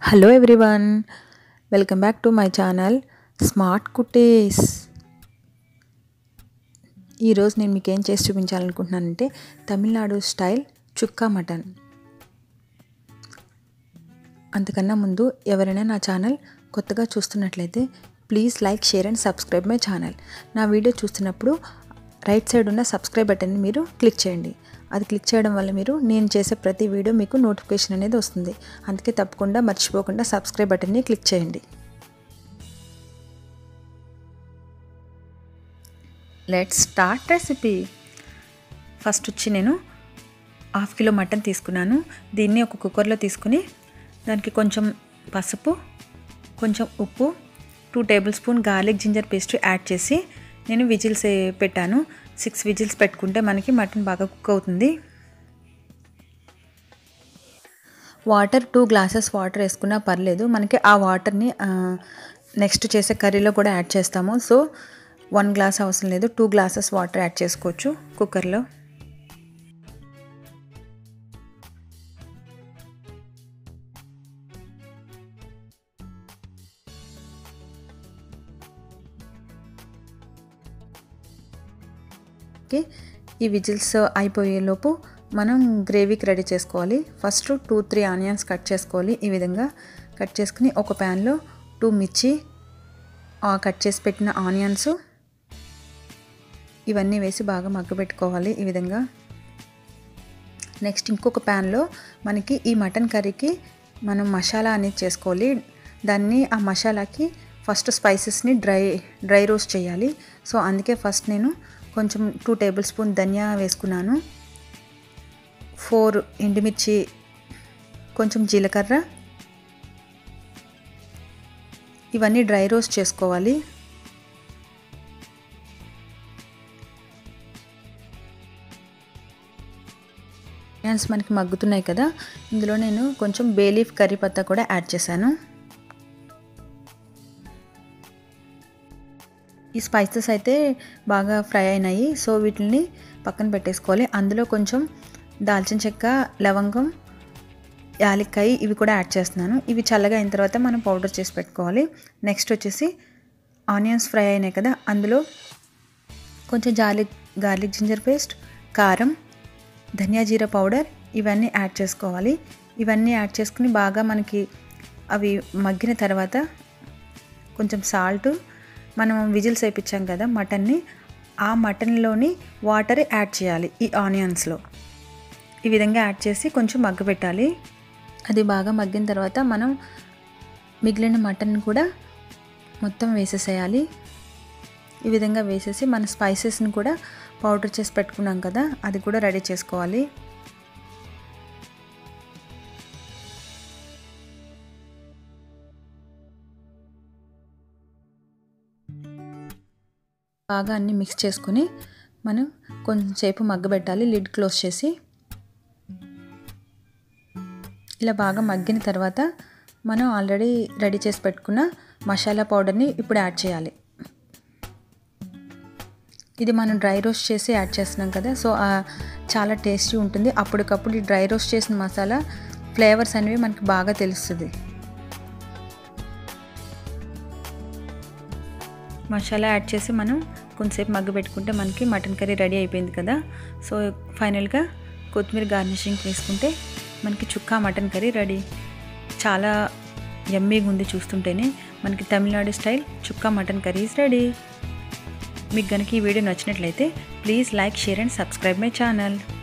hello everyone welcome back to my channel smart cuties ఈరోజు నేను మీకు ఏం చేసి చూపించాలనుకుంటున్నానంటే తమిళనాడు స్టైల్ చుక్కా మటన్ అంతకన్నా ముందు ఎవరైనా నా ఛానల్ కొత్తగా చూస్తున్నట్లయితే please like share and subscribe my channel నా వీడియో చూస్తున్నప్పుడు రైట్ సైడ్ ఉన్న సబ్స్క్రైబ్ బటన్ని మీరు క్లిక్ చేయండి అది క్లిక్ చేయడం వల్ల మీరు నేను చేసే ప్రతి వీడియో మీకు నోటిఫికేషన్ అనేది వస్తుంది అందుకే తప్పకుండా మర్చిపోకుండా సబ్స్క్రైబ్ బటన్ని క్లిక్ చేయండి లెట్స్ స్టార్ట్ రెసిపీ ఫస్ట్ వచ్చి నేను హాఫ్ కిలో మటన్ తీసుకున్నాను దీన్ని ఒక కుక్కర్లో తీసుకుని దానికి కొంచెం పసుపు కొంచెం ఉప్పు two tablespoon garlic ginger paste add చేసి నేను విజిల్స్ పెట్టాను సిక్స్ విజిల్స్ పెట్టుకుంటే మనకి మటన్ బాగా కుక్ అవుతుంది వాటర్ టూ గ్లాసెస్ వాటర్ వేసుకున్నా పర్లేదు మనకి ఆ వాటర్ని నెక్స్ట్ చేసే కర్రీలో కూడా యాడ్ చేస్తాము సో వన్ గ్లాస్ అవసరం లేదు టూ గ్లాసెస్ వాటర్ యాడ్ చేసుకోవచ్చు కుక్కర్లో ఓకే ఈ విజిల్స్ అయిపోయేలోపు మనం గ్రేవీకి రెడీ చేసుకోవాలి first two three onions cut చేసుకోవాలి ఈ విధంగా కట్ చేసుకుని ఒక ప్యాన్లో టూ మిర్చి కట్ చేసి పెట్టిన ఆనియన్స్ ఇవన్నీ వేసి బాగా మగ్గబెట్టుకోవాలి ఈ విధంగా నెక్స్ట్ ఇంకొక ప్యాన్లో మనకి ఈ మటన్ కర్రీకి మనం మసాలా అనేది చేసుకోవాలి దాన్ని ఆ మసాలాకి ఫస్ట్ స్పైసెస్ని డ్రై డ్రై రోస్ట్ చేయాలి సో అందుకే ఫస్ట్ నేను కొంచెం టూ టేబుల్ స్పూన్ ధనియా వేసుకున్నాను ఫోర్ ఎండుమిర్చి కొంచెం జీలకర్ర ఇవన్నీ డ్రై రోస్ట్ చేసుకోవాలి ఆనియన్స్ మనకి మగ్గుతున్నాయి కదా ఇందులో నేను కొంచెం బేలీఫ్ కర్రీ పత్తా కూడా యాడ్ చేశాను ఈ స్పైసెస్ అయితే బాగా ఫ్రై అయినాయి సో వీటిని పక్కన పెట్టేసుకోవాలి అందులో కొంచెం దాల్చిన చెక్క లవంగం యాలక్కాయ ఇవి కూడా యాడ్ చేస్తున్నాను ఇవి చల్లగా అయిన తర్వాత మనం పౌడర్ చేసి పెట్టుకోవాలి నెక్స్ట్ వచ్చేసి ఆనియన్స్ ఫ్రై అయినాయి కదా అందులో కొంచెం జార్లిక్ గార్లిక్ జింజర్ పేస్ట్ కారం ధనియా జీరా పౌడర్ ఇవన్నీ యాడ్ చేసుకోవాలి ఇవన్నీ యాడ్ చేసుకుని బాగా మనకి అవి మగ్గిన తర్వాత కొంచెం సాల్ట్ మనం విజిల్స్ వేయించాం కదా మటన్ని ఆ మటన్లోని వాటర్ యాడ్ చేయాలి ఈ ఆనియన్స్లో ఈ విధంగా యాడ్ చేసి కొంచెం మగ్గబెట్టాలి అది బాగా మగ్గిన తర్వాత మనం మిగిలిన మటన్ కూడా మొత్తం వేసేసేయాలి ఈ విధంగా వేసేసి మన స్పైసెస్ని కూడా పౌడర్ చేసి పెట్టుకున్నాం కదా అది కూడా రెడీ చేసుకోవాలి బాగా అన్నీ మిక్స్ చేసుకుని మనం కొంచెంసేపు మగ్గబెట్టాలి లిడ్ క్లోజ్ చేసి ఇలా బాగా మగ్గిన తర్వాత మనం ఆల్రెడీ రెడీ చేసి పెట్టుకున్న మసాలా పౌడర్ని ఇప్పుడు యాడ్ చేయాలి ఇది మనం డ్రై రోస్ట్ చేసి యాడ్ చేస్తున్నాం కదా సో చాలా టేస్టీ ఉంటుంది అప్పటికప్పుడు ఈ డ్రై రోస్ట్ చేసిన మసాలా ఫ్లేవర్స్ అనేవి మనకి బాగా తెలుస్తుంది మసాలా యాడ్ చేసి మనం కొంచెంసేపు మగ్గ పెట్టుకుంటే మనకి మటన్ కర్రీ రెడీ అయిపోయింది కదా సో ఫైనల్గా కొత్తిమీర గార్నిషింగ్ వేసుకుంటే మనకి చుక్కా మటన్ కర్రీ రెడీ చాలా ఎమ్మీగా ఉంది చూస్తుంటేనే మనకి Tamil Nadu style chukka mutton curries ready మీకు కనుక ఈ వీడియో నచ్చినట్లయితే please like share and subscribe my channel